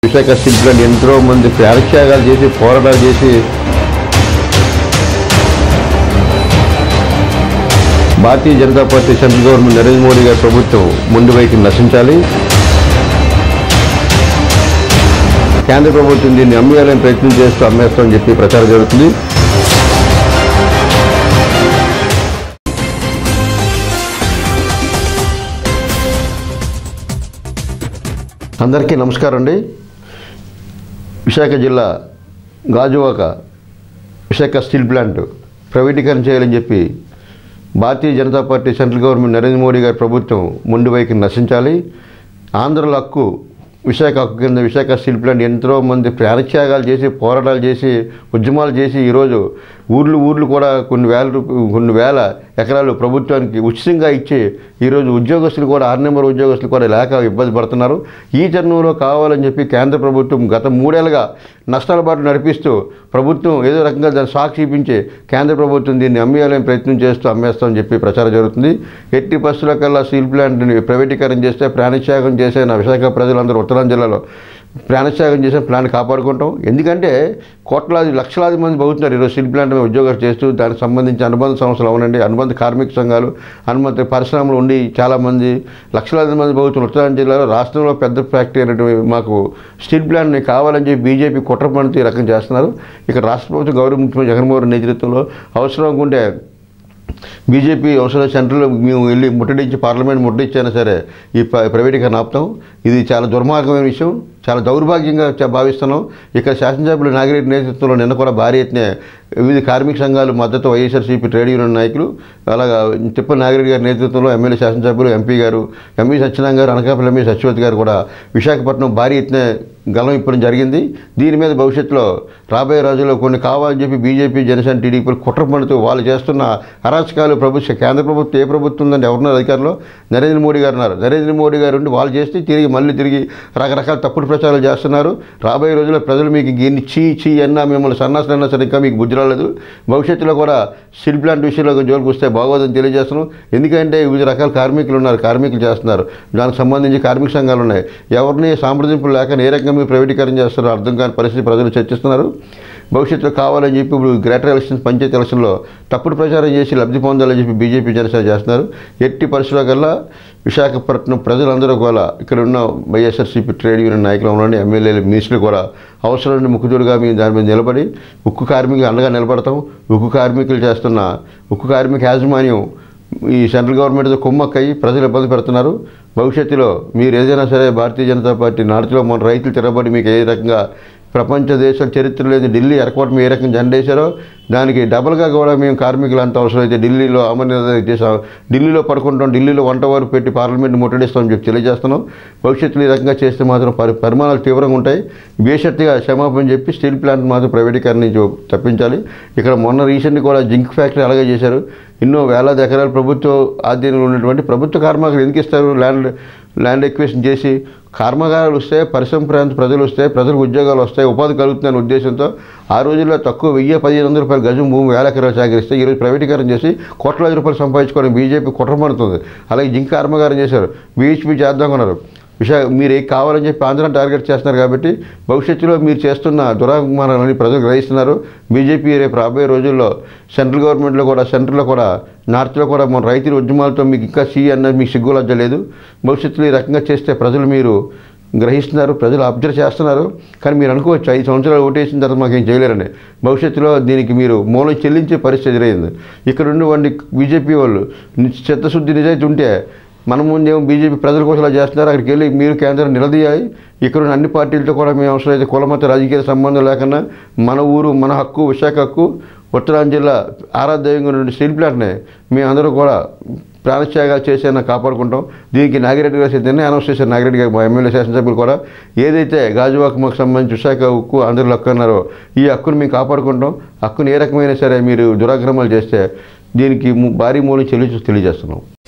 Visakha steel plant ఎంతో మంది ప్రాణత్యాగాలు చేసి పోరాటాలు చేసి Bharatiya Janata party central government Narendra Modi గారి ప్రభుత్వం ముందు వైపు నశించాలి కేంద్ర ప్రభుత్వం దీన్ని అమ్మేయాలని ప్రయత్నం చేస్తూ అమ్మేస్తామని చెప్పి ప్రచారం జరుగుతుంది అందరికీ నమస్కారం అండి విశాఖ జిల్లా గాజువాక విశాఖ స్టీల్ ప్లాంట్ ప్రైవేటీకరణ చేయాలని చెప్పి Bharatiya Janata party central government Narendra Modi గారి ప్రభుత్వం ముందు వైఖరి నశించాలి ఆంధ్రలో హక్కు విశాఖ హక్కు కింద విశాఖ స్టీల్ ప్లాంట్ ఎంతో మంది ప్రాణత్యాగాలు చేసి పోరాటాలు చేసి ఉద్యమాలు చేసి ఈరోజు ఊర్లు ఊర్లు కూడా కొన్ని వేల రూప- కొన్ని వేల ఎకరాలు ప్రభుత్వానికి ఉచితంగా ఇచ్చి ఈరోజు ఉద్యోగస్తులు కూడా ఆరు నెంబర్ ఉద్యోగస్తులు కూడా లేక ఇబ్బంది పడుతున్నారు ఈ తరుణంలో కావాలని చెప్పి కేంద్ర ప్రభుత్వం గత మూడేళ్ళుగా నష్టాల బాటు నడిపిస్తూ ప్రభుత్వం ఏదో రకంగా దాన్ని సాక్షి చూపించి కేంద్ర ప్రభుత్వం దీన్ని అమ్మేయాలని ప్రయత్నం చేస్తూ అమ్మేస్తామని చెప్పి ప్రచారం జరుగుతుంది ఎట్టి పరిస్థితుల కల్లా స్టీల్ ప్లాంట్ని ప్రైవేటీకరణ చేస్తే ప్రాణత్యాగం చేసే నా విశాఖ ప్రజలందరూ ఉత్తరాంధ్ర జిల్లాలో ప్రాణత్యాగం చేసే ప్లాంట్ కాపాడుకుంటాం ఎందుకంటే కోట్లాది లక్షలాది మంది బతుకుతున్నారు ఈరోజు స్టీల్ ప్లాంట్ మీద ఉద్యోగాలు చేస్తూ దానికి సంబంధించి అనుబంధ సంస్థలు అవునండి అనుబంధ కార్మిక సంఘాలు అనుబంధ పరిశ్రమలు ఉండి చాలామంది లక్షలాది మంది బతుకుతున్న ఉత్తరాంధ్ర జిల్లాలో రాష్ట్రంలో పెద్ద ఫ్యాక్టరీ అనేటువంటి మాకు స్టీల్ ప్లాంట్ని కావాలని చెప్పి బీజేపీ కుట్ర పనితో ఈ రకం చేస్తున్నారు ఇక్కడ రాష్ట్ర ప్రభుత్వం గౌరవ ముఖ్యమంత్రి జగన్మోహన్ రెడ్డి నేతృత్వంలో అవసరం ఉంటే బీజేపీ అవసరం సెంట్రల్ మేము వెళ్ళి ముట్టడించి పార్లమెంట్ ముట్టడించైనా సరే ఈ ప్ర- ప్రైవేటీకరణ ఆపుతాం ఇది చాలా దుర్మార్గమైన విషయం చాలా దౌర్భాగ్యంగా చ- భావిస్తున్నాం ఇక్కడ శాసనసభ్యులు నాగిరెడ్డి నేతృత్వంలో నిన్న కూడా భారీ ఎత్తున వివిధ కార్మిక సంఘాలు మద్దతు వైఎస్ఆర్సీపీ ట్రేడ్ యూనియన్ నాయకులు అలాగా తిప్ప నాగిరెడ్డి గారి నేతృత్వంలో ఎమ్మెల్యే శాసనసభ్యులు ఎంపీ గారు ఎంపీ సత్యనారాయణ గారు అనకాపల్లి ఎంపీ సత్యవతి గారు కూడా విశాఖపట్నం భారీ ఎత్తున గలం ఇప్పడం జరిగింది దీని మీద భవిష్యత్తులో రాబోయే రోజుల్లో కొన్ని కావాలని చెప్పి బీజేపీ జనసేన టీడీపీలు కుట్ర పడుతూ వాళ్ళు చేస్తున్న అరాచకాలు ప్రభుత్వ కేంద్ర ప్రభుత్వం ఏ ప్రభుత్వం ఉందంటే ఎవరున్నారు అధికారంలో నరేంద్ర మోడీ గారు ఉన్నారు నరేంద్ర మోడీ గారు ఉండి వాళ్ళు చేస్తే తిరిగి మళ్ళీ తిరిగి రకరకాల తప్పుడు ప్రచారాలు చేస్తున్నారు రాబోయే రోజుల్లో ప్రజలు మీకు ఇన్ని చీ చీ అన్నా మిమ్మల్ని సన్నాసులు అన్నా సరే ఇంకా మీకు బుద్ధి రాలేదు భవిష్యత్తులో కూడా స్టీల్ ప్లాంట్ విషయంలో కొంచెం జోలికి వస్తే బాగోదని తెలియజేస్తున్నాం ఎందుకంటే వివిధ రకాల కార్మికులు ఉన్నారు కార్మికులు చేస్తున్నారు దానికి సంబంధించి కార్మిక సంఘాలు ఉన్నాయి ఎవరిని సాంప్రదింపులు లేక ఏ రకంగా మీరు ప్రైవేటీకరణ చేస్తారో అర్థం కాని పరిస్థితి ప్రజలు చర్చిస్తున్నారు భవిష్యత్తులో కావాలని చెప్పి ఇప్పుడు గ్రేటర్ ఎలక్షన్స్ పంచాయతీ ఎలక్షన్లో తప్పుడు ప్రచారం చేసి లబ్ధి పొందాలని చెప్పి బీజేపీ జనసేన చేస్తున్నారు ఎట్టి పరిస్థితుల కల్లా విశాఖపట్నం ప్రజలందరూ కూడా ఇక్కడ ఉన్న వైఎస్ఆర్సీపీ ట్రేడ్ యూనియన్ నాయకులు ఉండండి ఎమ్మెల్యేలు మినిస్టులు కూడా అవసరం ముక్కుతుడుగా మేము దాని మీద నిలబడి ఉక్కు కార్మికులు అండగా నిలబడతాం ఉక్కు కార్మికులు చేస్తున్న ఉక్కు కార్మిక యాజమాన్యం ఈ సెంట్రల్ గవర్నమెంట్తో కుమ్మక్కయి ప్రజలు ఇబ్బంది పెడుతున్నారు భవిష్యత్తులో మీరు ఏదైనా సరే భారతీయ జనతా పార్టీ నార్త్లో మన రైతులు తిరగబడి మీకు ఏ రకంగా ప్రపంచ దేశాల చరిత్ర లేదు ఢిల్లీ ఎయిర్పోర్ట్ మీద ఏ రకంగా జెండా వేశారో దానికి డబల్గా కూడా మేము కార్మికులు అంత అవసరమైతే ఢిల్లీలో అమర్నాథ్ చేసాం ఢిల్లీలో పడుకుంటాం ఢిల్లీలో వంట వారు పెట్టి పార్లమెంట్ ముట్టడిస్తామని చెప్పి తెలియజేస్తున్నాం భవిష్యత్తులో ఈ రకంగా చేస్తే మాత్రం పరి పరిమాణాలు తీవ్రంగా ఉంటాయి బేషరతుగా క్షమాపణ చెప్పి స్టీల్ ప్లాంట్ మాత్రం ప్రైవేటీకరణ నుంచి తప్పించాలి ఇక్కడ మొన్న రీసెంట్ కూడా జింక్ ఫ్యాక్టరీ అలాగే చేశారు ఎన్నో వేలాది ఎకరాలు ప్రభుత్వ ఆధీనంలో ఉన్నటువంటి ప్రభుత్వ కార్మికులు ఎందుకు ఇస్తారు ల్యాండ్ ల్యాండ్ ఎక్వేషన్ చేసి కర్మగారాలు వస్తే పరిశ్రమ ప్రాంత ప్రజలు వస్తే ప్రజలకు ఉద్యోగాలు వస్తాయి ఉపాధి కలుగుతుందనే ఉద్దేశంతో ఆ రోజుల్లో తక్కువ వెయ్యి పదిహేను వందల రూపాయల గజం భూమి వేల ఎకరాలు సేకరిస్తే ఈరోజు ప్రైవేటీకరణ చేసి కోట్లాది రూపాయలు సంపాదించుకోవడం బీజేపీ కుట్రపడుతుంది అలాగే జింక కర్మగారం చేశారు బీహెచ్పీ చేద్దామన్నారు విశా మీరు ఏ కావాలని చెప్పి ఆంధ్రాని టార్గెట్ చేస్తున్నారు కాబట్టి భవిష్యత్తులో మీరు చేస్తున్న దురాగమానాలని ప్రజలు గ్రహిస్తున్నారు బీజేపీ రేపు రాబోయే రోజుల్లో సెంట్రల్ గవర్నమెంట్లో కూడా సెంట్రల్లో కూడా నార్త్లో కూడా మన రైతుల ఉద్యమాలతో మీకు ఇంకా సీ అన్నది మీకు సిగ్గులజ్జ లేదు భవిష్యత్తులో ఈ రకంగా చేస్తే ప్రజలు మీరు గ్రహిస్తున్నారు ప్రజలు అబ్జర్వ్ చేస్తున్నారు కానీ మీరు అనుకోవచ్చు ఐదు సంవత్సరాలు ఓటేసిన తర్వాత మాకేం చేయలేరండి భవిష్యత్తులో దీనికి మీరు మూలం చెల్లించే పరిస్థితి ఎదురైంది ఇక్కడ ఉన్నటువంటి బీజేపీ వాళ్ళు ని- చిత్తశుద్ధి నిజాయితీ ఉంటే మన ముందేమో బీజేపీ ప్రజల కోసం ఇలా చేస్తున్నారు అక్కడికి వెళ్ళి మీరు కేంద్రం నిలదీయాలి ఇక్కడ ఉన్న అన్ని పార్టీలతో కూడా మేము అవసరమైతే కులమత రాజకీయ సంబంధం లేకుండా మన ఊరు మన హక్కు విశాఖ హక్కు ఉత్తరాంధ్ర జిల్లా ఆరాధ్యంగా ఉన్న స్టీల్ ప్లాంట్ని మేమందరూ కూడా ప్రాణత్యాగాలు చేసేనా కాపాడుకుంటాం దీనికి నాగిరెడ్డి గారు సిద్ధంగా అనౌన్స్ చేశారు నాగిరెడ్డి గారు మా ఎమ్మెల్యే శాసనసభ్యులు కూడా ఏదైతే గాజువాక మాకు సంబంధించి విశాఖ ఉక్కు ఆంధ్రలో హక్కు అన్నారో ఈ హక్కును మేము కాపాడుకుంటాం హక్కును ఏ రకమైన సరే మీరు దురాక్రమాలు చేస్తే దీనికి ము- భారీ మూలం చెల్లించి తెలియజేస్తున్నాం